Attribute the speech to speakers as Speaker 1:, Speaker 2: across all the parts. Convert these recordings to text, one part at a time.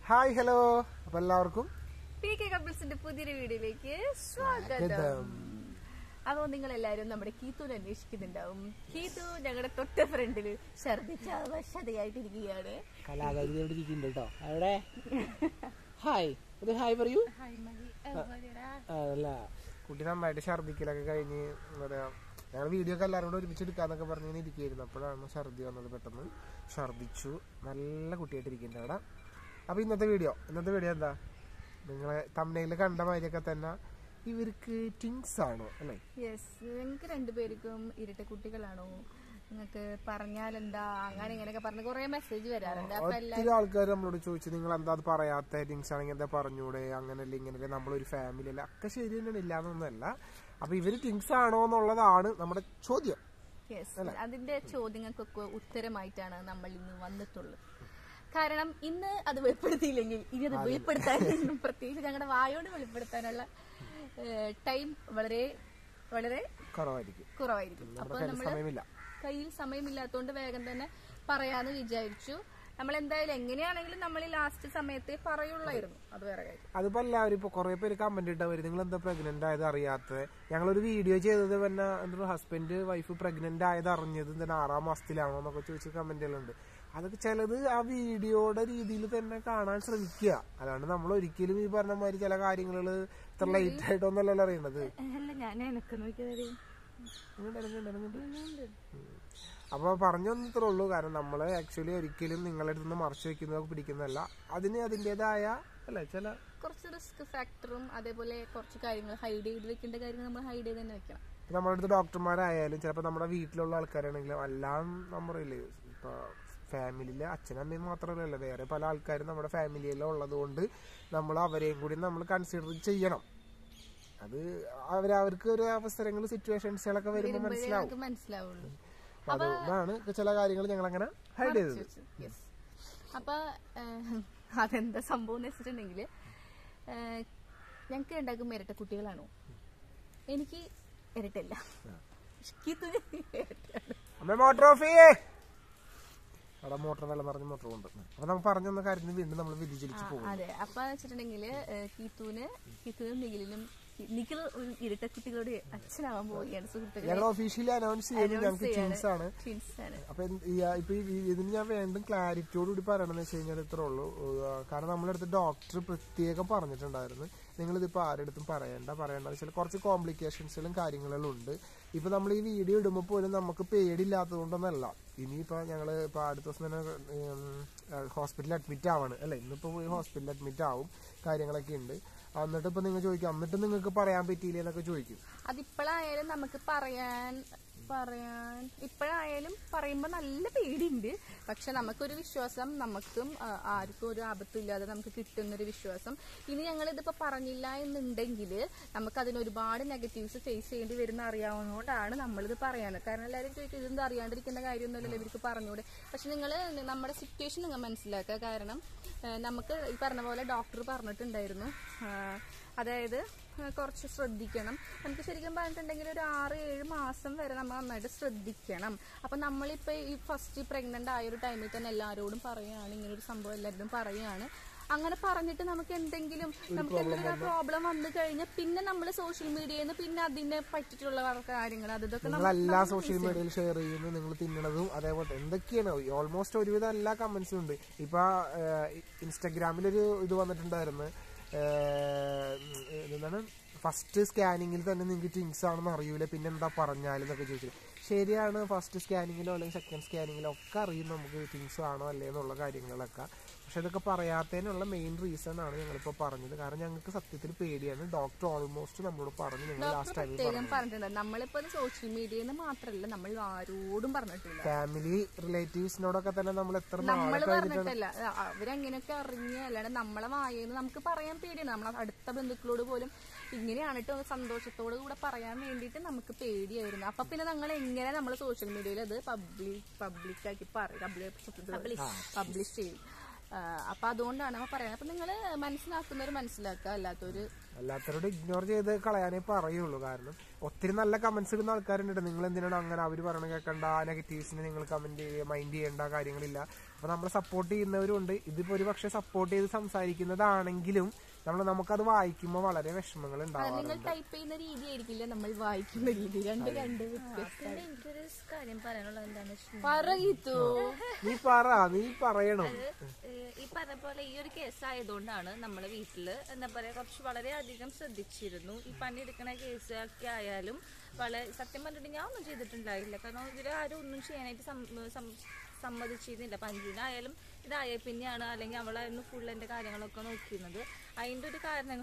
Speaker 1: Hi hello അപ്പൊ എല്ലാവർക്കും
Speaker 2: P K കപ്പിൾസിന്റെ പുതിയൊരു വീഡിയോയിലേക്ക് സ്വാഗതം അപ്പോൾ നിങ്ങൾ എല്ലാവരും നമ്മുടെ കീത്തുവിനെ അന്വേഷിക്കുന്നുണ്ടാവും കീത്തു ഞങ്ങളുടെ തൊട്ട ഫ്രണ്ടില് ഛർദിച്ച അവശതയായിട്ടിരിക്കുകയാണ്
Speaker 1: കലാകാരി എവിടെ ഇരിക്കുന്നുണ്ട് കേട്ടോ അവിടെ ഹായ് ഒരു ഹായ് പറയൂ അല്ല കുട്ടി നന്നായിട്ട് ഛർദിക്കലൊക്കെ കഴിഞ്ഞ് എന്താ പറയാ ഞങ്ങൾ വീഡിയോ ഒക്കെ എല്ലാവരും കൂടെ ഒരുമിച്ച് എടുക്കാന്നൊക്കെ പറഞ്ഞ് ഇങ്ങനെ ഇരിക്കുകയായിരുന്നു അപ്പോഴാണ് ഛർദി വന്നത് പെട്ടെന്ന് ഛർദിച്ചു നല്ല കുട്ടിയായിട്ട് ഇരിക്കുന്നുണ്ട് അവിടെ അപ്പൊ ഇന്നത്തെ വീഡിയോ ഇന്നത്തെ വീഡിയോ എന്താ നിങ്ങളെ തമ്മനയിൽ കണ്ട മാതിരിയൊക്കെ തന്നെ ഇവർക്ക് ടിങ്സ് ആണോ അല്ലേ
Speaker 2: യെസ് നിങ്ങൾക്ക് രണ്ടുപേർക്കും ഇരട്ട കുട്ടികളാണോ നിങ്ങൾക്ക് പറഞ്ഞാൽ എന്താ അങ്ങനെ ഇങ്ങനെയൊക്കെ പറഞ്ഞ് കുറെ മെസ്സേജ് വരാറുണ്ട് അപ്പൊ എല്ലാ
Speaker 1: ഒത്തിരി ആൾക്കാർ നമ്മളോട് ചോദിച്ചു നിങ്ങൾ എന്താ അത് പറയാത്ത ടിങ്സ് ആണെങ്കിൽ എന്താ പറഞ്ഞൂടെ അങ്ങനല്ലേ ഇങ്ങനല്ലേ നമ്മളൊരു ഫാമിലി അല്ല ഒക്കെ ശരി തന്നെയാണ് ഇല്ലാന്നൊന്നല്ല അപ്പൊ ഇവര് ടിങ്സ് ആണോ എന്നുള്ളതാണ് നമ്മുടെ ചോദ്യം
Speaker 2: യെസ് അതിന്റെ ചോദ്യങ്ങൾക്കൊക്കെ ഉത്തരമായിട്ടാണ് നമ്മൾ ഇന്ന് വന്നിട്ടുള്ളത് കാരണം ഇന്ന് അത് വെളിപ്പെടുത്തിയില്ലെങ്കിൽ ഇനി അത് വെളിപ്പെടുത്താൻ പ്രത്യേകിച്ച് ഞങ്ങളുടെ വായോട് വെളിപ്പെടുത്താനുള്ള ടൈം വളരെ വളരെ
Speaker 1: കുറവായിരിക്കും
Speaker 2: കുറവായിരിക്കും അപ്പൊ
Speaker 1: നമ്മുടെ കയ്യിൽ
Speaker 2: നമ്മൾ
Speaker 1: സമയമില്ല
Speaker 2: കയ്യിൽ സമയമില്ലാത്തതുകൊണ്ട് വേഗം തന്നെ പറയാന്ന് വിചാരിച്ചു നമ്മൾ എന്തായാലും എങ്ങനെയാണെങ്കിലും നമ്മൾ ലാസ്റ്റ് സമയത്തെ പറയുള്ളായിരുന്നു അത് വേറെ കാര്യം
Speaker 1: അതിപ്പോ എല്ലാവരും ഇപ്പൊ കുറെ പേര് കമന്റ് ഇട്ടവര് നിങ്ങൾ എന്താ പ്രഗ്നന്റ് ആയത് അറിയാത്തത് ഞങ്ങളൊരു വീഡിയോ ചെയ്തത് പിന്നെ എന്താ ഹസ്ബൻഡ് വൈഫ് പ്രഗ്നന്റ് ആയത് അറിഞ്ഞത് എന്താണ് ആറാം മാസത്തിലാണോ എന്നൊക്കെ ചോദിച്ച കമന്റുകളുണ്ട് അതൊക്കെ ചിലത് ആ വീഡിയോയുടെ രീതിയിൽ തന്നെ കാണാൻ ശ്രമിക്കുക അല്ലാണ്ട് നമ്മൾ ഒരിക്കലും ഈ പറഞ്ഞ മാതിരി ചില കാര്യങ്ങൾ ഇത്ര ലേറ്റ് ആയിട്ടൊന്നല്ലല്ലോ അറിയണത്
Speaker 2: അല്ല ഞാൻ എനക്ക് നോക്കിയത്
Speaker 1: ഇങ്ങോട്ട് ഇറങ്ങണ്ട്, ഇറങ്ങണ്ട്. ഉം. അപ്പൊ പറഞ്ഞൊന്നും ഇത്രേ ഉള്ളൂ കാരണം നമ്മള് ആക്ച്വലി ഒരിക്കലും നിങ്ങളുടെ അടുത്ത് നിന്ന് മറച്ചു വെക്കുന്നതോ പിടിക്കുന്നതല്ല അതിന് അതിൻ്റെതായ അല്ലെ ചില
Speaker 2: കുറച്ച് റിസ്ക് ഫാക്ടറും അതേപോലെ കുറച്ച് കാര്യങ്ങൾ ഹൈഡ് ചെയ്ത് വെക്കേണ്ട കാര്യങ്ങൾ നമ്മൾ ഹൈഡ് ചെയ്ത് തന്നെ വെക്കണം
Speaker 1: ഇപ്പൊ നമ്മുടെ അടുത്ത് ഡോക്ടർമാരായാലും ചിലപ്പോൾ നമ്മുടെ വീട്ടിലുള്ള ആൾക്കാരാണെങ്കിലും എല്ലാം നമ്മളില്ലേ ഇപ്പൊ ഫാമിലിയിലെ അച്ഛനും അമ്മയും മാത്രമല്ല വേറെ പല ആൾക്കാരും നമ്മുടെ ഫാമിലിയിലും ഉള്ളത് കൊണ്ട് നമ്മൾ അവരെയും കൂടി നമ്മൾ കൺസിഡർ ചെയ്യണം അത് അവരവർക്ക് ഒരു അവസരങ്ങൾ സിറ്റുവേഷൻസുകളൊക്കെ വരുമ്പോൾ മനസ്സിലാവും
Speaker 2: നമുക്ക് മനസ്സിലാവുള്ളൂ
Speaker 1: അപ്പൊ അതുകൊണ്ടാണ് ചില കാര്യങ്ങൾ ഞങ്ങൾ അങ്ങനെ ഹൈഡ് ചെയ്തത്
Speaker 2: യെസ് അപ്പൊ ഏഹ്, അതെന്താ സംഭവം എന്ന് വെച്ചിട്ടുണ്ടെങ്കിൽ ഞങ്ങൾക്ക് ഉണ്ടാക്കും ഇരട്ട കുട്ടികളാണോ എനിക്ക് ഇരട്ടല്ല ഷിക്കിത്തിന് ഇരട്ടയാണ്.
Speaker 1: അമ്മ മോട്ടർ ഓഫ് ചെയ്യേ അവിടെ മോട്ടർ വെള്ളം നിറഞ്ഞ മോട്ടർ കൊണ്ട് അപ്പൊ നമുക്ക് പറഞ്ഞൊന്ന കാര്യത്തിന് വീണ്ടും നമ്മൾ വ്യതിചലിച്ച് പോകും
Speaker 2: അതെ അപ്പൊ വെച്ചിട്ടുണ്ടെങ്കിൽ കീത്തൂന് കീത്തൂനും നിഖിലിനും നിഖിൽ ഒരു ഇരട്ട കുട്ടികളുടെ അച്ഛനാവാൻ പോവുകയാണ് സുഹൃത്തുക്കളെ
Speaker 1: ഞങ്ങൾ ഒഫീഷ്യലി അനൗൺസ് ചെയ്യുന്നത് ഞങ്ങൾക്ക് ട്വിൻസ് ആണ്
Speaker 2: ട്വിൻസ് ആണ്
Speaker 1: അപ്പൊ എന്ത് ഈ- ഇപ്പൊ ഈ വി- ഇതിന് ഞാൻ വീണ്ടും ക്ലാരിറ്റിയോട് കൂടി പറയണമെന്ന് വെച്ച് കഴിഞ്ഞാൽ ഇത്രേ ഉള്ളൂ ഏഹ് കാരണം നമ്മുടെ അടുത്ത് ഡോക്ടർ പ്രത്യേകം പറഞ്ഞിട്ടുണ്ടായിരുന്നു നിങ്ങൾ ഇതിപ്പോ ആരുടെ പറയണ്ട പറയണ്ട വെച്ചാൽ കുറച്ച് കോംപ്ലിക്കേഷൻസുകളും കാര്യങ്ങളും ഉണ്ട് ഇപ്പൊ നമ്മൾ ഈ വീഡിയോ ഇടുമ്പോൾ പോലും നമുക്ക് പേടിയില്ലാത്തത് കൊണ്ടൊന്നല്ല ഇനിയിപ്പോ ഞങ്ങള് ഇപ്പൊ അടുത്ത ദിവസം തന്നെ ഹോസ്പിറ്റലിൽ അഡ്മിറ്റ് ആവാണ് അല്ലെ ഇന്നിപ്പോ പോയി ഹോസ്പിറ്റലിൽ അഡ്മിറ്റ് ആവും കാര്യങ്ങളൊക്കെ ഉണ്ട് എന്നിട്ട് ഇപ്പൊ നിങ്ങൾ ചോദിക്കും എന്നിട്ട് നിങ്ങൾക്ക് പറയാൻ പറ്റിയില്ലേ എന്നൊക്കെ ചോദിക്കും
Speaker 2: അതിപ്പോഴായാലും നമുക്ക് പറയാൻ പറയാൻ ഇപ്പോഴായാലും പറയുമ്പോൾ നല്ല പേടിയുണ്ട് പക്ഷെ നമുക്കൊരു വിശ്വാസം നമുക്കും ആ, ആർക്കും ഒരു ആപത്തില്ലാതെ നമുക്ക് കിട്ടുന്നൊരു വിശ്വാസം ഇനി ഞങ്ങൾ ഇതിപ്പോൾ പറഞ്ഞില്ല എന്നുണ്ടെങ്കിൽ നമുക്ക് അതിന് ഒരുപാട് നെഗറ്റീവ്സ് ഫേസ് ചെയ്യേണ്ടി വരുന്ന അറിയാവുന്നതുകൊണ്ടാണ് നമ്മളിത് പറയാനത് കാരണം എല്ലാവരും ചോദിക്കും ഇതെന്താ അറിയാണ്ടിരിക്കുന്ന കാര്യമൊന്നുമല്ലല്ലോ ഇവർക്ക് പറഞ്ഞൂടെ പക്ഷെ നിങ്ങൾ നമ്മുടെ സിറ്റുവേഷൻ നിങ്ങൾ മനസ്സിലാക്കുക കാരണം ആ, നമുക്ക് ഈ പറഞ്ഞ പോലെ ഡോക്ടർ പറഞ്ഞിട്ടുണ്ടായിരുന്നു ആ, അതായത് ആ, കുറച്ച് ശ്രദ്ധിക്കണം നമുക്ക് ശരിക്കും പറഞ്ഞിട്ടുണ്ടെങ്കിൽ ഒരു ആറ് ഏഴ് മാസം വരെ നമ്മൾ നന്നായിട്ട് ശ്രദ്ധിക്കണം അപ്പം നമ്മളിപ്പോൾ ഈ ഫസ്റ്റ് പ്രഗ്നന്റ് ആയ ഒരു ടൈമിൽ തന്നെ എല്ലാവരോടും പറയുകയാണ് ഇങ്ങനെ ഒരു സംഭവം എല്ലാവരോടും പറയുകയാണ് അങ്ങനെ പറഞ്ഞിട്ട് നമുക്ക് എന്തെങ്കിലും നമുക്ക് എന്തെങ്കിലും പ്രോബ്ലം വന്നു കഴിഞ്ഞാൽ പിന്നെ നമ്മൾ സോഷ്യൽ മീഡിയയിൽ നിന്ന് പിന്നെ അതിനെ പറ്റിയിട്ടുള്ള കാര്യങ്ങൾ അത് ഇതൊക്കെ
Speaker 1: നിങ്ങൾ എല്ലാ സോഷ്യൽ മീഡിയയിൽ ഷെയർ ചെയ്യുന്നു നിങ്ങൾ തിന്നണതും അതേപോലെ എന്തൊക്കെയാണ് ഓൾമോസ്റ്റ് ഒരുവിധം എല്ലാ കമന്റ്സും ഉണ്ട് ഇപ്പൊ ഇൻസ്റ്റഗ്രാമിലൊരു ഇത് വന്നിട്ടുണ്ടായിരുന്നു ഏഹ്, എന്താണ് ഫസ്റ്റ് സ്കാനിങ്ങിൽ തന്നെ നിങ്ങൾക്ക് ടിങ്സ് ആണെന്ന് അറിയൂല പിന്നെ എന്താ പറഞ്ഞാലെന്നൊക്കെ ചോദിച്ചു ശരിയാണ് ഫസ്റ്റ് സ്കാനിങ്ങിലോ അല്ലെങ്കിൽ സെക്കൻഡ് സ്കാനിങ്ങിലോ ഒക്കെ അറിയും നമുക്ക് ടിങ്സ് ആണോ അല്ലേ എന്നുള്ള കാര്യങ്ങളൊക്കെ പക്ഷെ ഇതൊക്കെ പറയാത്തതിനുള്ള മെയിൻ റീസൺ ആണ് ഞങ്ങളിപ്പോൾ പറഞ്ഞത് കാരണം ഞങ്ങൾക്ക് സത്യത്തിൽ പേടിയാണ് ഡോക്ടർ ഓൾമോസ്റ്റ് നമ്മളോട് പറഞ്ഞു നിങ്ങൾ ലാസ്റ്റ് ടൈമിൽ
Speaker 2: പ്രത്യേകം പറഞ്ഞിട്ടുണ്ട് നമ്മളിപ്പോൾ സോഷ്യൽ മീഡിയയിൽ നിന്ന് മാത്രമല്ല നമ്മൾ ആരോടും പറഞ്ഞിട്ടില്ല
Speaker 1: ഫാമിലി റിലേറ്റീവ്സിനോടൊക്കെ തന്നെ നമ്മൾ എത്ര
Speaker 2: നമ്മൾ
Speaker 1: നാളെ
Speaker 2: പറഞ്ഞിട്ടല്ല അ- അവരങ്ങനെയൊക്കെ അറിഞ്ഞ് അല്ലാണ്ട് നമ്മളെ വായെന്ന് നമുക്ക് പറയാൻ പേടിയാണ് നമ്മളെ അടുത്ത ബന്ധുക്കളോട് പോലും ഇങ്ങനെയാണ് കേട്ടോ സന്തോഷത്തോടു കൂടെ പറയാൻ വേണ്ടിയിട്ട് നമുക്ക് പേടിയായിരുന്നു അപ്പൊ പിന്നെ ഞങ്ങൾ എങ്ങനെ നമ്മൾ സോഷ്യൽ മീഡിയയിൽ അത് പബ്ലിക് പബ്ലിക് ആക്കി പറയും പബ്ലിഷ് ചെയ്യും അപ്പൊ അതുകൊണ്ടാണ് നമ്മൾ പറയുന്നത് അപ്പൊ നിങ്ങൾ മനസ്സിലാക്കുന്നവർ മനസ്സിലാക്കുക അല്ലാത്തൊരു
Speaker 1: അല്ലാത്തവരോട് ഇഗ്നോർ ചെയ്ത് കളയാനേ പറയുള്ളൂ കാരണം ഒത്തിരി നല്ല കമന്റ്സ് ഇടുന്ന ആൾക്കാരുണ്ട് നിങ്ങൾ എന്തിനാണ് അങ്ങനെ അവർ പറയണ കേൾക്കണ്ട നെഗറ്റീവ്സിനെ നിങ്ങൾ കമന്റ് മൈൻഡ് ചെയ്യേണ്ട കാര്യങ്ങളില്ല അപ്പൊ നമ്മളെ സപ്പോർട്ട് ചെയ്യുന്നവരുണ്ട് ഇതിപ്പോ ഒരു പക്ഷെ സപ്പോർട്ട് ചെയ്ത് സംസാരിക്കുന്നതാണെങ്കിലും നമ്മൾ നമുക്കത് വായിക്കുമ്പോൾ വളരെ വിഷമങ്ങൾ ഉണ്ടാവാറുണ്ട്
Speaker 2: നിങ്ങൾ ടൈപ്പ് ചെയ്യുന്ന രീതി ആയിരിക്കില്ല നമ്മൾ വായിക്കുന്ന രീതി രണ്ട് രണ്ട് വ്യത്യസ്ത
Speaker 3: പിന്നെ എനിക്കൊരു കാര്യം പറയാനുള്ളത് എന്താണെന്ന് വെച്ചാൽ
Speaker 2: പറയിത്തു
Speaker 1: നീ പറ നീ പറയണം
Speaker 3: ഈ പറഞ്ഞ പോലെ ഈ ഒരു കേസ് ആയതുകൊണ്ടാണ് നമ്മൾ വീട്ടില് എന്താ പറയാ കുറച്ച് വളരെയധികം ശ്രദ്ധിച്ചിരുന്നു ഈ പണിയെടുക്കണ കേസ് ഒക്കെ ആയാലും വളരെ സത്യം പറഞ്ഞിട്ട് ഞാൻ ഒന്നും ചെയ്തിട്ടുണ്ടായില്ല കാരണം ഇതിൽ ആരും ഒന്നും ചെയ്യാനായിട്ട് സം- സം- സമ്മതിച്ചിരുന്നില്ല പഞ്ചിനായാലും ഇതായ പിന്നെയാണ് അല്ലെങ്കിൽ അവളായിരുന്നു ഫുൾ എന്റെ കാര്യങ്ങളൊക്കെ നോക്കിയിരുന്നത് അതിന്റെ ഒരു കാരണം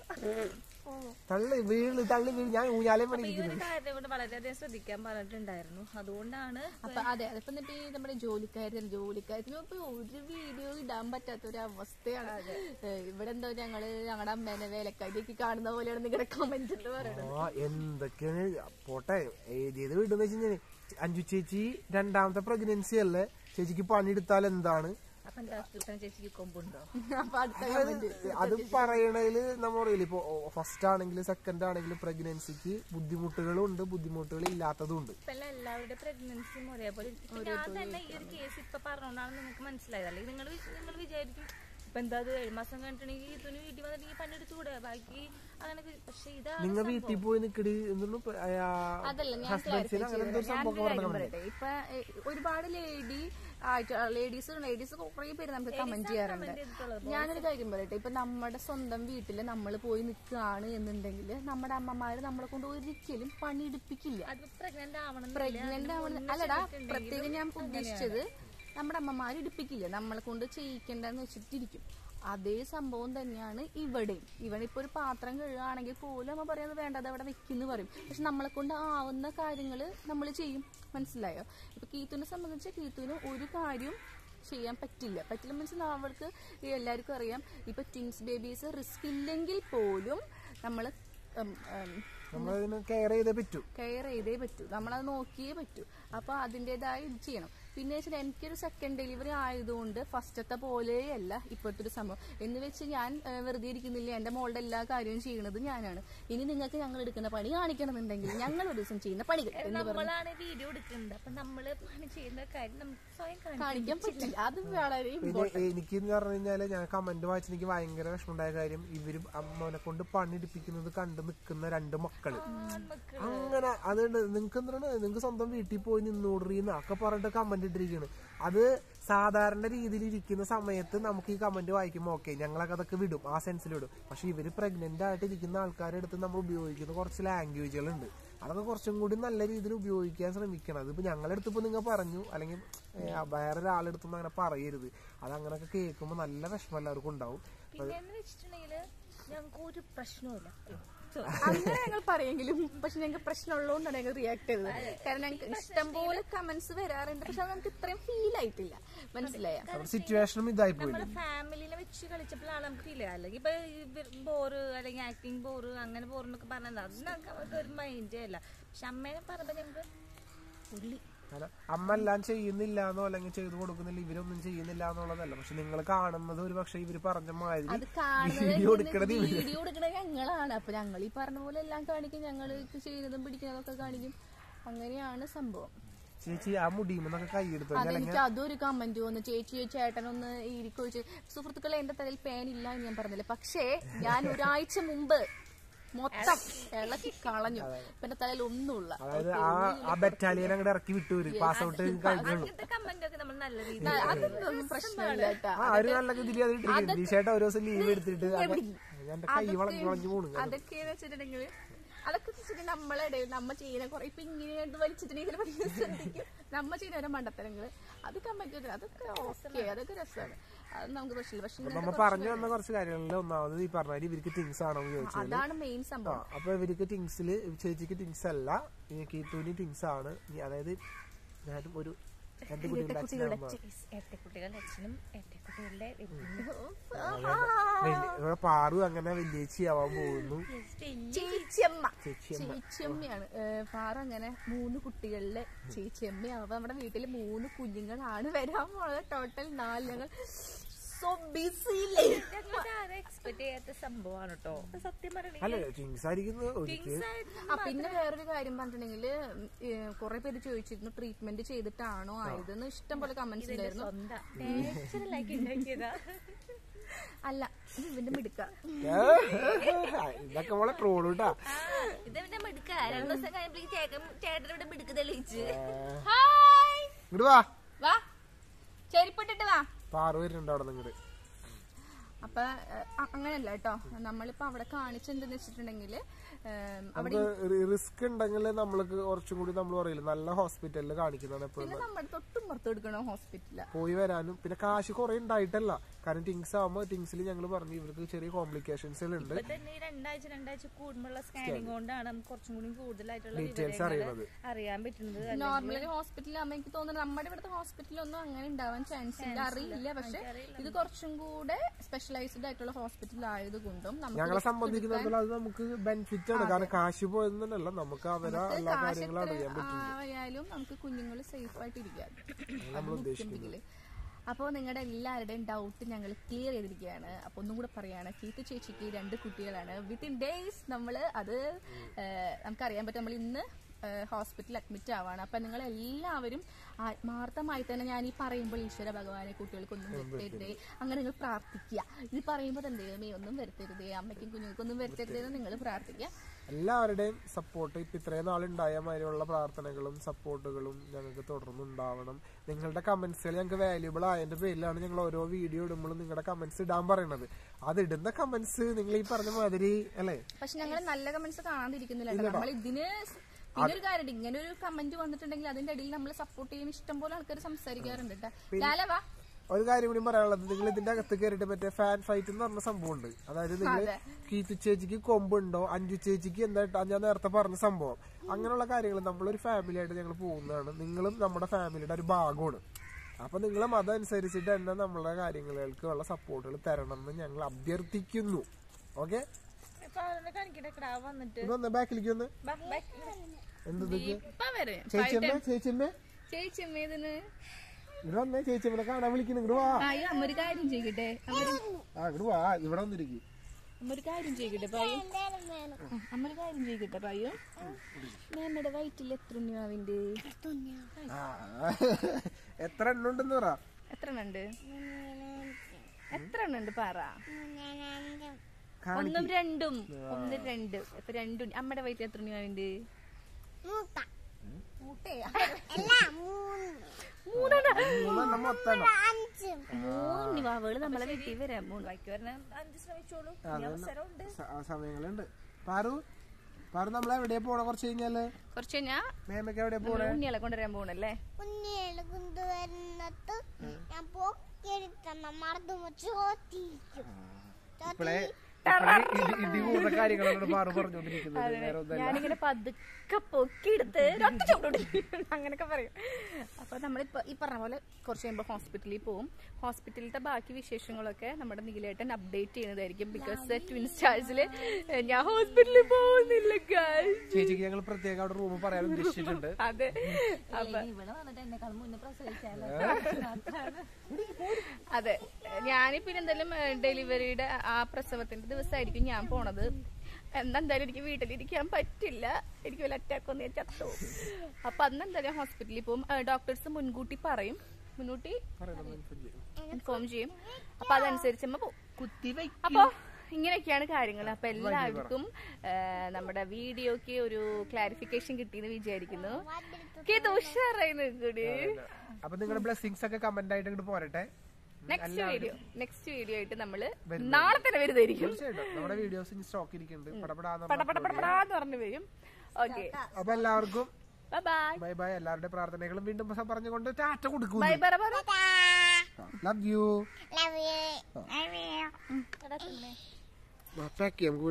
Speaker 1: തള്ളി വീണ് തള്ളി വീണ് ഞാൻ ഊഞ്ഞാലേ
Speaker 3: അപ്പൊ ഈ
Speaker 1: പണിയിരിക്കുന്നു
Speaker 3: ഒരു കാര്യം കൊണ്ട് വളരെയധികം ശ്രദ്ധിക്കാൻ പറഞ്ഞിട്ടുണ്ടായിരുന്നു അതുകൊണ്ടാണ്
Speaker 2: അപ്പൊ അതെ അതിപ്പോ എന്നിട്ട് ഈ നമ്മുടെ ജോലിക്കാരത്തിന് ജോലിക്കാരത്തിന് ഇപ്പൊ ഒരു വീഡിയോ ഇടാൻ പറ്റാത്ത ഒരു അവസ്ഥയാണ് ഏഹ് ഇവിടെ എന്തോ ഞങ്ങള് ഞങ്ങളുടെ അമ്മേനെ വേലക്കാരിയൊക്കെ കാണുന്ന പോലെയാണ് നിങ്ങളുടെ കമന്റ് എന്ന് പറയുന്നത്
Speaker 1: ആ എന്തൊക്കെയാണ് പോട്ടെ ഏത് വീടെന്ന് വെച്ച് കഴിഞ്ഞാല് അഞ്ചു ചേച്ചി രണ്ടാമത്തെ പ്രഗ്നൻസി അല്ലേ ചേച്ചിക്ക് പണിയെടുത്താൽ എന്താണ്
Speaker 3: അപ്പൊ എന്താ കൃഷ്ണ ചേച്ചിക്ക് കൊമ്പുണ്ടോ
Speaker 2: അപ്പൊ അടുത്ത കമന്റ്
Speaker 1: അത് പറയണതില് നമ്മൾ പറയില്ല ഇപ്പൊ ഫസ്റ്റ് ആണെങ്കിലും സെക്കൻഡ് ആണെങ്കിലും പ്രഗ്നൻസിക്ക് ബുദ്ധിമുട്ടുകളും ഉണ്ട് ബുദ്ധിമുട്ടുകൾ ഇല്ലാത്തതും ഉണ്ട്
Speaker 3: ഇപ്പൊ എല്ലാം എല്ലാവരുടെ പ്രഗ്നൻസിയും ഒരേപോലെ ഇരിക്കും. ഇപ്പൊ ഞാൻ തന്നെ ഈ ഒരു കേസ് ഇപ്പൊ പറഞ്ഞോണ്ടാണ് നിങ്ങൾക്ക് മനസ്സിലായത് അല്ലെങ്കിൽ നിങ്ങൾ നിങ്ങൾ വിചാരിക്കും ഇപ്പൊ എന്താ അത് ഏഴ് മാസം കഴിഞ്ഞിട്ടുണ്ടെങ്കിൽ ഇതിന് വീട്ടിൽ വന്നിട്ട് പണിയെടുത്തുകൂടെ ബാക്കി അങ്ങനെ പക്ഷെ ഇതാണ്
Speaker 1: നിങ്ങൾ വീട്ടിൽ പോയി നിക്കടി എന്തൊന്നും
Speaker 2: അതല്ല ഞാൻ
Speaker 1: ഹസ്ബൻഡ്സിന് അങ്ങനെ എന്തോ സംഭവം പറഞ്ഞത്
Speaker 2: പറയട്ടെ ഇപ്പൊ ഏഹ്, ഒരുപാട് ലേഡി ആയിട്ട് ലേഡീസ് ലേഡീസ് കുറെ പേര് നമുക്ക് കമന്റ് ചെയ്യാറുണ്ട് ഞാനൊരു കാര്യം പറയട്ടെ ഇപ്പൊ നമ്മുടെ സ്വന്തം വീട്ടില് നമ്മൾ പോയി നിൽക്കുകയാണ് എന്നുണ്ടെങ്കിൽ നമ്മുടെ അമ്മമാര് നമ്മളെ കൊണ്ട് ഒരിക്കലും പണിയെടുപ്പിക്കില്ല
Speaker 3: അത് പ്രഗ്നന്റ് ആവണം
Speaker 2: പ്രഗ്നന്റ് ആവണ അല്ലടാ പ്രത്യേകം ഞാൻ ഉദ്ദേശിച്ചത് നമ്മുടെ അമ്മമാര് ഇടിപ്പിക്കില്ല നമ്മളെ കൊണ്ട് ചെയ്യിക്കണ്ടെന്ന് വെച്ചിട്ടിരിക്കും അതേ സംഭവം തന്നെയാണ് ഇവിടെയും ഇവിടെ ഇപ്പൊ ഒരു പാത്രം കഴുകുകയാണെങ്കിൽ പോലും അമ്മ പറയുന്നത് വേണ്ടത് അവിടെ വെക്കുന്നു പറയും പക്ഷെ നമ്മളെ കൊണ്ട് ആവുന്ന കാര്യങ്ങൾ നമ്മൾ ചെയ്യും മനസ്സിലായോ ഇപ്പൊ കീത്തുവിനെ സംബന്ധിച്ച് കീത്തുവിന് ഒരു കാര്യം ചെയ്യാൻ പറ്റില്ല പറ്റില്ല മീൻസ് അവൾക്ക് ഈ എല്ലാവർക്കും അറിയാം ഇപ്പൊ ട്വിൻസ് ബേബീസ് റിസ്ക് ഇല്ലെങ്കിൽ പോലും നമ്മൾ
Speaker 1: നമ്മളതിന് കെയർ ചെയ്തേ പറ്റൂ
Speaker 2: കെയർ ചെയ്തേ പറ്റൂ നമ്മളത് നോക്കിയേ പറ്റൂ അപ്പൊ അതിൻ്റെതായ ഇത് ചെയ്യണം പിന്നെ വെച്ചാൽ എനിക്കൊരു സെക്കൻഡ് ഡെലിവറി ആയതുകൊണ്ട് ഫസ്റ്റത്തെ പോലെയല്ല ഇപ്പോഴത്തെ ഒരു സംഭവം എന്ന് വെച്ച് ഞാൻ ഏഹ്, വെറുതെ ഇരിക്കുന്നില്ല എന്റെ മോളുടെ എല്ലാ കാര്യവും ചെയ്യുന്നത് ഞാനാണ് ഇനി നിങ്ങൾക്ക് ഞങ്ങൾ എടുക്കുന്ന പണി കാണിക്കണമെന്നുണ്ടെങ്കിൽ ഞങ്ങൾ ഒരു ദിവസം ചെയ്യുന്ന പണികൾ എന്ന് പറഞ്ഞു
Speaker 3: നമ്മളാണ് വീഡിയോ എടുക്കുന്നത് അപ്പൊ നമ്മള് പണി ചെയ്യുന്ന കാര്യം നമുക്ക് സ്വയം കാണിക്കാം
Speaker 2: കാണിക്കാൻ പറ്റില്ല അത് വളരെ
Speaker 1: പിന്നെ എനിക്ക് എന്ന് പറഞ്ഞു കഴിഞ്ഞാല് ഞാൻ കമന്റ് വായിച്ച് എനിക്ക് ഭയങ്കര വിഷമമുണ്ടായ കാര്യം ഇവര് അമ്മനെ കൊണ്ട് പണിയെടുപ്പിക്കുന്നത് കണ്ടു നിൽക്കുന്ന രണ്ട് മക്കള് അങ്ങനെ അതുകൊണ്ട് നിങ്ങക്ക് എന്താണ് നിങ്ങക്ക് സ്വന്തം വീട്ടിൽ പോയി നിന്നോടറിയുന്ന ഒക്കെ പറഞ്ഞിട്ട് കമന്റ് ഇട്ടിരിക്കുകയാണ് അത് സാധാരണ രീതിയിൽ ഇരിക്കുന്ന സമയത്ത് നമുക്ക് ഈ കമന്റ് വായിക്കുമ്പോൾ ഓക്കെ ഞങ്ങളൊക്കെ അതൊക്കെ വിടും ആ സെൻസിൽ വിടും പക്ഷെ ഇവര് പ്രഗ്നന്റ് ആയിട്ട് ഇരിക്കുന്ന ആൾക്കാരുടെ അടുത്ത് നമ്മൾ ഉപയോഗിക്കുന്ന കുറച്ച് ലാംഗ്വേജുകളുണ്ട് അതൊക്കെ കുറച്ചും കൂടി നല്ല രീതിയിൽ ഉപയോഗിക്കാൻ ശ്രമിക്കണം അതിപ്പോ ഞങ്ങളുടെ അടുത്ത് ഇപ്പൊ നിങ്ങൾ പറഞ്ഞു അല്ലെങ്കിൽ ഏഹ്, വേറൊരാളെടുത്തൊന്നും അങ്ങനെ പറയരുത് അത് അങ്ങനെയൊക്കെ കേൾക്കുമ്പോൾ നല്ല വിഷമം എല്ലാവർക്കും ഉണ്ടാവും
Speaker 3: പിന്നെ എന്ന് വെച്ചിട്ടുണ്ടെങ്കിൽ ഞങ്ങൾക്ക് ഒരു പ്രശ്നവുമില്ല
Speaker 2: അങ്ങനെ ഞങ്ങൾ പറയെങ്കിലും പക്ഷെ ഞങ്ങൾക്ക് പ്രശ്നമുള്ളതുകൊണ്ടാണ് ഞങ്ങൾ റിയാക്ട് ചെയ്തത് കാരണം ഞങ്ങൾക്ക് ഇഷ്ടംപോലെ കമന്റ്സ് വരാറുണ്ട് പക്ഷെ അത് നമുക്ക് ഇത്രയും ഫീൽ ആയിട്ടില്ല മനസ്സിലായ
Speaker 1: സിറ്റുവേഷനും ഇതായി പോയി
Speaker 3: നമ്മുടെ ഫാമിലിനെ വെച്ച് കളിച്ചപ്പോഴാണ് നമുക്ക് ഫീൽ ചെയ്യുക അല്ലെങ്കിൽ ഇപ്പൊ ബോറ് അല്ലെങ്കിൽ ആക്ടിങ് ബോറ് അങ്ങനെ ബോറെന്നൊക്കെ പറഞ്ഞത് അത് നമുക്ക് ഒരു മൈൻഡേ അല്ല പക്ഷെ അമ്മേനെ പറയുമ്പോ ഞങ്ങൾക്ക് ഉള്ളി
Speaker 1: കാരണം അമ്മ എല്ലാം ചെയ്യുന്നില്ല എന്നോ അല്ലെങ്കിൽ ചെയ്തു കൊടുക്കുന്നില്ല ഇവരൊന്നും ചെയ്യുന്നില്ല എന്നുള്ളതല്ല പക്ഷെ നിങ്ങൾ കാണുന്നത് ഒരു പക്ഷെ ഇവര് പറഞ്ഞ
Speaker 2: അത്
Speaker 1: മാതിരി
Speaker 2: കാണുന്നത്
Speaker 1: വീഡിയോ എടുക്കണത് ഇവര്
Speaker 2: വീഡിയോ എടുക്കണത് ഞങ്ങളാണ് അപ്പൊ ഞങ്ങൾ ഈ പറഞ്ഞ പോലെ എല്ലാം കാണിക്കും ഞങ്ങൾ ചെയ്യുന്നതും പിടിക്കുന്നതൊക്കെ കാണിക്കും അങ്ങനെയാണ് സംഭവം
Speaker 1: ചേച്ചി ആ മുടിയുമെന്നൊക്കെ കൈയെടുത്തു
Speaker 2: അതെനിക്ക് അതൊരു കമന്റ് വന്നു ചേച്ചി ചേട്ടനൊന്ന് ഇരിക്കൊഴിച്ച് സുഹൃത്തുക്കളെ എന്റെ തലയിൽ പേൻ ഇല്ല എന്ന് ഞാൻ പറഞ്ഞില്ല പക്ഷേ ഞാൻ ഒരാഴ്ച മുമ്പ് മൊത്തം ഇളക്കി കളഞ്ഞു ഇപ്പൊ എന്റെ തലയിൽ ഒന്നുമില്ല
Speaker 1: അതായത് ആ ആ ബറ്റാലിയൻ അങ്ങോട്ട് ഇറക്കി വിട്ടു വരും പാസ് ഔട്ട് കഴിഞ്ഞുള്ളൂ
Speaker 3: അങ്ങനത്തെ കമന്റ് ഒക്കെ നമ്മൾ നല്ല രീതിയിൽ
Speaker 2: അതൊന്നും പ്രശ്നമില്ല കേട്ടാ
Speaker 1: ആ ഒരു നല്ല ഇതിൽ അത് ഇട്ടിരിക്കുന്നു ദിശേട്ട ഒരു ദിവസം ലീവ് എടുത്തിട്ട് അത് എന്റെ കൈ വളഞ്ഞു വളഞ്ഞു പോണു
Speaker 2: അതൊക്കെയെന്ന് വെച്ചിട്ടുണ്ടെങ്കിൽ അതൊക്കെ വെച്ചിട്ട് നമ്മളെ ഇടയിൽ നമ്മ ചെയ്യുന്ന കുറെ ഇപ്പൊ ഇങ്ങനെ എടുത്ത് വലിച്ചിട്ടുണ്ടെങ്കിൽ ചിലപ്പോൾ ശ്രദ്ധിക്കും നമ്മ ചെയ്യുന്ന ഓരോ മണ്ടത്തരങ്ങള് അത് കമ്പറ്റ് അതൊക്കെ ഓക്കെ അതൊക്കെ രസമാണ് അത് നമുക്ക് പ്രശ്നമില്ല പക്ഷെ
Speaker 1: നമ്മ പറഞ്ഞു വന്ന കുറച്ച് കാര്യങ്ങളിൽ ഒന്നാമത് ഈ പറഞ്ഞാൽ ഇവർക്ക് ടിങ്സ് ആണോ എന്ന് ചോദിച്ചത്
Speaker 2: അതാണ് മെയിൻ
Speaker 1: ആ
Speaker 2: സംഭവം
Speaker 1: അപ്പൊ ഇവർക്ക് ടിങ്സില് ചേച്ചിക്ക് ടിങ്സ് അല്ല ഈ കീത്തൂന് ടിങ്സ് ആണ് ഈ അതായത് ഞാനും ഒരു രണ്ട് കുട്ടികളുടെ
Speaker 3: കുട്ടികളുടെ
Speaker 1: അച്ഛനമ്മ
Speaker 3: ഏട്ടക്കുട്ടികളുടെ അച്ഛനും ഏട്ടക്കുട്ടികളുടെ
Speaker 1: ഇവിടെ പാറു അങ്ങനെ വലിയേച്ചി ആവാൻ പോകുന്നു
Speaker 2: ചേച്ചിയമ്മ
Speaker 1: ചേച്ചിയമ്മ
Speaker 2: ചേച്ചിയമ്മയാണ് ഫാറ അങ്ങനെ മൂന്ന് കുട്ടികളിലെ ചേച്ചിയമ്മയാവും നമ്മുടെ വീട്ടിൽ മൂന്ന് കുഞ്ഞുങ്ങളാണ് വരാൻ പോണത് ടോട്ടൽ നാല് ഞങ്ങൾ സോ ബിസി
Speaker 3: ഞങ്ങൾക്ക് ആരും എക്സ്പെക്ട് ചെയ്യാത്ത സംഭവമാണ് കേട്ടോ സത്യം പറയണെങ്കിൽ
Speaker 1: അല്ല ടിങ്സ് ആയിരിക്കുന്നത് ഒരിക്കൽ
Speaker 2: ആ പിന്നെ വേറൊരു കാര്യം പറഞ്ഞിട്ടുണ്ടെങ്കിൽ കുറെ പേര് ചോദിച്ചിരുന്നു ട്രീറ്റ്മെന്റ് ചെയ്തിട്ടാണോ ആയതെന്ന് ഇഷ്ടം പോലെ കമന്റ്സ് ഉണ്ടായിരുന്നു
Speaker 3: സ്വന്തം നാച്ചുറലാക്കി ഉണ്ടാക്കിയതാ
Speaker 2: അല്ല ഇത് ഇവന്റെ മിടുക്ക
Speaker 1: ഇതൊക്കെ മോളെ ട്രോളൂട്ടാ
Speaker 3: ഇതെവിടെ മിടുക്ക രണ്ടു ദിവസം കഴിയുമ്പോഴേക്ക് ചേട്ടൻ ചേട്ടനോട് മിടുക്ക് തെളിയിച്ച്
Speaker 2: ഹായ്
Speaker 1: ഇങ്ങോട്ട് വാ
Speaker 2: വാ ചെരുപ്പിട്ടിട്ട് വാ
Speaker 1: പാറു വരുന്നുണ്ട് അവിടെ നിങ്ങട്
Speaker 2: അപ്പൊ ഏഹ്, അ- അങ്ങനെയല്ല കേട്ടോ നമ്മളിപ്പോ അവിടെ കാണിച്ചെന്തെന്ന് വെച്ചിട്ടുണ്ടെങ്കിൽ അവിടെ
Speaker 1: നമുക്ക് റിസ്ക് ഉണ്ടെങ്കിൽ നമ്മൾക്ക് കുറച്ചും കൂടി നമ്മൾ പറയില്ല നല്ല ഹോസ്പിറ്റലിൽ കാണിക്കുന്നതാണ് എപ്പോഴും
Speaker 2: പിന്നെ നമ്മുടെ തൊട്ടും പുറത്ത് എടുക്കണ ഹോസ്പിറ്റലാ
Speaker 1: പോയി വരാനും പിന്നെ കാശ് കുറെ ഉണ്ടായിട്ടല്ല കാരണം ടിങ്സ് ആവുമ്പോൾ ടിങ്സിൽ ഞങ്ങൾ പറഞ്ഞു ഇവർക്ക് ചെറിയ കോംപ്ലിക്കേഷൻസ് ഉണ്ട്
Speaker 3: ഇപ്പൊ തന്നെ ഈ രണ്ടാഴ്ച രണ്ടാഴ്ച കൂടുമ്പോഴുള്ള സ്കാനിങ് കൊണ്ടാണ് നമുക്ക് കുറച്ചും കൂടി കൂടുതലായിട്ടുള്ള
Speaker 1: Details
Speaker 3: വിവരങ്ങൾ
Speaker 1: അറിയുന്നത്.
Speaker 3: അറിയാൻ പറ്റുന്നത്
Speaker 2: നോർമലി ഹോസ്പിറ്റലാകുമ്പോൾ എനിക്ക് തോന്നുന്നു നമ്മുടെ ഇവിടുത്തെ ഹോസ്പിറ്റലൊന്നും അങ്ങനെ ഉണ്ടാവാൻ ചാൻസ് ഇല്ല അറിയില്ല പക്ഷെ ഇത് കുറച്ചും കൂടെ സ്പെഷ്യലൈസ്ഡ് ആയിട്ടുള്ള ഹോസ്പിറ്റൽ ആയതുകൊണ്ടും നമുക്ക്
Speaker 1: ഞങ്ങളെ സംബന്ധിക്കുന്നിടത്തോളം അത് നമുക്ക് ബെനിഫിറ്റ് ആണ് കാരണം കാശ് പോയെന്നല്ല നമുക്ക് അവരെ എല്ലാ കാര്യങ്ങളും അറിയാൻ പറ്റും
Speaker 2: ആയാലും നമുക്ക് കുഞ്ഞുങ്ങൾ സേഫ് ആയിട്ട് ഇരിക്കാം
Speaker 1: നമ്മൾ ഉദ്ദേശിക്കുന്നത്
Speaker 2: ഉണ്ടെങ്കിൽ അപ്പോൾ നിങ്ങളുടെ എല്ലാവരുടെയും ഡൗട്ട് ഞങ്ങൾ ക്ലിയർ ചെയ്തിരിക്കുകയാണ് അപ്പോൾ ഒന്നും കൂടെ പറയാണ് കീർത്തി ചേച്ചിക്ക് രണ്ട് കുട്ടികളാണ് വിത്തിൻ ഡേയ്സ് നമ്മൾ അത് ഏഹ്, നമുക്കറിയാൻ പറ്റും നമ്മൾ ഇന്ന് ഹോസ്പിറ്റലിൽ അഡ്മിറ്റ് ആവാണ് അപ്പം നിങ്ങൾ എല്ലാവരും ആത്മാർത്ഥമായി തന്നെ ഞാൻ ഈ പറയുമ്പോൾ ഈശ്വര ഭഗവാനെ കുട്ടികൾക്കൊന്നും വരുത്തരുതേ അങ്ങനെ നിങ്ങൾ പ്രാർത്ഥിക്കുക ഇത് പറയുമ്പോൾ തന്നെ ദൈവമേ ഒന്നും വരുത്തരുതേ അമ്മയ്ക്കും കുഞ്ഞുങ്ങൾക്കൊന്നും വരുത്തരുതേ എന്ന് നിങ്ങൾ പ്രാർത്ഥിക്കുക
Speaker 1: എല്ലാവരുടെയും സപ്പോർട്ട് ഇപ്പൊ ഇത്രയും നാളുണ്ടായ മാതിരിയുള്ള പ്രാർത്ഥനകളും സപ്പോർട്ടുകളും ഞങ്ങൾക്ക് തുടർന്നുണ്ടാവണം നിങ്ങളുടെ കമന്റ്സുകൾ ഞങ്ങൾക്ക് വാല്യൂബിൾ ആയതിന്റെ പേരിലാണ് ഞങ്ങൾ ഓരോ വീഡിയോ ഇടുമ്പോഴും നിങ്ങളുടെ കമന്റ്സ് ഇടാൻ പറയുന്നത് അത് ഇടുന്ന കമന്റ്സ് നിങ്ങൾ ഈ പറഞ്ഞ മാതിരി അല്ലേ
Speaker 2: പക്ഷെ ഞങ്ങൾ നല്ല കമന്റ്സ് കാണാതിരിക്കുന്നില്ല കേട്ടോ. നമ്മൾ ഇതിന് സ് പിന്നെ ഒരു കാര്യമുണ്ട് ഇങ്ങനെ ഒരു കമന്റ് വന്നിട്ടുണ്ടെങ്കിൽ അതിന്റെ ഇടയിൽ നമ്മൾ സപ്പോർട്ട് ചെയ്യാൻ ഇഷ്ടം പോലെ ആൾക്കാർ സംസാരിക്കാറുണ്ട് കേട്ടോ ലാല വാ
Speaker 1: ഒരു കാര്യം കൂടി പറയാനുള്ളത് നിങ്ങൾ ഇതിന്റെ അകത്ത് കയറിയിട്ട് മറ്റേ ഫാൻ ഫൈറ്റ് എന്ന് പറഞ്ഞ സംഭവമുണ്ട് അതായത് നിങ്ങൾ കീത്തു ചേച്ചിക്ക് കൊമ്പുണ്ടോ അഞ്ചു ചേച്ചിക്ക് എന്താ ഞാൻ നേരത്തെ പറഞ്ഞ സംഭവം അങ്ങനെയുള്ള കാര്യങ്ങൾ നമ്മളൊരു ഫാമിലി ആയിട്ട് ഞങ്ങൾ പോകുന്നതാണ് നിങ്ങളും നമ്മുടെ ഫാമിലിയുടെ ഒരു ഭാഗമാണ് അപ്പൊ നിങ്ങൾ മതം അനുസരിച്ചിട്ട് തന്നെ നമ്മളെ കാര്യങ്ങൾക്ക് ഉള്ള സപ്പോർട്ടുകൾ തരണം എന്ന് ഞങ്ങൾ അഭ്യർത്ഥിക്കുന്നു ഓക്കെ
Speaker 3: ഇപ്പൊ അവനെ കാണിക്കട്ടെ ക്രാവ് വന്നിട്ട്
Speaker 1: ഒന്ന് ബാക്കിലേക്ക് ഒന്ന്
Speaker 3: ബാ, back.
Speaker 1: എന്ത്
Speaker 2: ഇപ്പൊ വരും
Speaker 1: ചേച്ചിയമ്മേ ചേച്ചിയമ്മേ
Speaker 2: ചേച്ചി അമ്മേതിന്
Speaker 1: ഇവിടെ വന്നേ ചേച്ചിയമ്മനെ കാണാൻ വിളിക്കുന്നു ഇങ്ങോട്ട് വാ
Speaker 2: അയ്യോ അമ്മ ഒരു കാര്യം ചെയ്യട്ടെ അമ്മ ഒരു-
Speaker 1: ആ ഇങ്ങോട്ട് വാ ഇവിടെ വന്നിരിക്കും
Speaker 2: അമ്മ ഒരു കാര്യം ചെയ്യട്ടെ പായു ആ, അമ്മ ഒരു കാര്യം ചെയ്യട്ടെ പായു മേമ്മയുടെ വയറ്റിൽ എത്ര ഉണ്ണിയാവിന്റെ
Speaker 1: ആ, എത്ര എണ്ണം ഉണ്ടെന്ന് പറ
Speaker 2: എത്ര എണ്ണുണ്ട് എത്ര എണ്ണുണ്ട് പറ
Speaker 1: കാണിക്ക്.
Speaker 2: ഒന്നും രണ്ടും ഒന്നും രണ്ട് ഇപ്പൊ രണ്ടും അമ്മയുടെ വയറ്റിൽ എത്ര ഉണ്ണിയാവിന്റെ
Speaker 1: മൂന്നെണ്ണം മൊത്തം
Speaker 2: മൂന്ന് വാവുകൾ നമ്മളെ വീട്ടിൽ വരാൻ പോകുന്നു
Speaker 3: ബാക്കി വരണ അഞ്ച് ശ്രമിച്ചോളൂ ഇനി അവസരമുണ്ട്
Speaker 1: സമയങ്ങളുണ്ട് പാറു പാറു നമ്മൾ എവിടെയാ പോണ കുറച്ച് കഴിഞ്ഞാല്
Speaker 2: കുറച്ച് കഴിഞ്ഞാ
Speaker 1: മേമക്ക് എവിടെയാ പോണേ
Speaker 2: നമ്മള് ഉണ്ണികളെ കൊണ്ടുവരാൻ പോകണല്ലേ
Speaker 4: കുഞ്ഞികള് കൊണ്ടുവരുന്നത് ഞാൻ പൊക്കിയെടുത്തന്ന മറന്നു ചോദിക്കും
Speaker 1: ഇപ്പളെ ഇപ്പളെ ഇടി ഇടി കൂടുന്ന കാര്യങ്ങളാണ് പാറു പറഞ്ഞോണ്ടിരിക്കുന്നത് വേറെ ഒന്നല്ല
Speaker 2: ഞാനിങ്ങനെ പതുക്കെ പൊക്കിയെടുത്ത് ഒറ്റ ചവിട്ടോടി അങ്ങനെയൊക്കെ പറയും അപ്പൊ നമ്മളിപ്പോ ഈ പറഞ്ഞ പോലെ കുറച്ച് കഴിയുമ്പോൾ ഹോസ്പിറ്റലിൽ പോവും ഹോസ്പിറ്റലിലത്തെ ബാക്കി വിശേഷങ്ങളൊക്കെ നമ്മുടെ നീലേട്ടൻ അപ്ഡേറ്റ് ചെയ്യുന്നതായിരിക്കും ബിക്കോസ് ട്വിൻ സ്റ്റാഴ്സില് ഞാൻ ഹോസ്പിറ്റലിൽ പോകുന്നില്ല guys.
Speaker 1: ചേച്ചിക്ക് ഞങ്ങൾ പ്രത്യേകം അവിടെ റൂം പറയാൻ ഉദ്ദേശിച്ചിട്ടുണ്ട്
Speaker 2: അതെ അപ്പൊ
Speaker 3: ഇവിടെ വന്നിട്ട് എന്നെക്കാൾ മുന്നേ പ്രസവിച്ചാലോ
Speaker 2: അതെ ഞാനിപ്പോ എന്തായാലും ഡെലിവറിയുടെ ആ പ്രസവത്തിന്റെ ദിവസമായിരിക്കും ഞാൻ പോണത് എന്നാ എന്തായാലും എനിക്ക് വീട്ടിലിരിക്കാൻ പറ്റില്ല എനിക്ക് വല്ല അറ്റാക്ക് വന്നു ഞാൻ ചത്തു അപ്പൊ അന്ന് എന്തായാലും ഹോസ്പിറ്റലിൽ പോകും ഡോക്ടേഴ്സ് മുൻകൂട്ടി പറയും മുൻകൂട്ടി ഇൻഫോം ചെയ്യും അപ്പൊ അതനുസരിച്ച് നമ്മ പോകും അപ്പൊ ഇങ്ങനെയൊക്കെയാണ് കാര്യങ്ങൾ അപ്പൊ എല്ലാവർക്കും ആ, നമ്മുടെ വീഡിയോക്ക് ഒരു ക്ലാരിഫിക്കേഷൻ കിട്ടിയെന്ന് വിചാരിക്കുന്നു ഇത് ഉഷാറായി കൂടി
Speaker 1: അപ്പൊ നിങ്ങളുടെ ബ്ലെസ്സിങ്സ് ഒക്കെ കമന്റ് ആയിട്ട് ഇങ്ങോട്ട് പോരട്ടെ
Speaker 2: നെക്സ്റ്റ് വീഡിയോ നെക്സ്റ്റ് വീഡിയോ ആയിട്ട് നമ്മള് നാളെ തന്നെ വരുന്നതായിരിക്കും
Speaker 1: തീർച്ചയായിട്ടും നമ്മുടെ വീഡിയോസ് ഇനി സ്റ്റോക്ക് ഇരിക്കുന്നുണ്ട് പടപടാന്ന്
Speaker 2: പടപടപടാന്ന് പറഞ്ഞു വരും ഓക്കെ
Speaker 1: അപ്പൊ എല്ലാവർക്കും
Speaker 2: ബൈ ബൈ
Speaker 1: ബൈ ബൈ എല്ലാവരുടെ പ്രാർത്ഥനകളും വീണ്ടും പറഞ്ഞുകൊണ്ട് ടാറ്റ കൊടുക്കും
Speaker 2: ബൈ പറ പറ
Speaker 1: love you
Speaker 4: love you
Speaker 1: pack ചെയ്യാം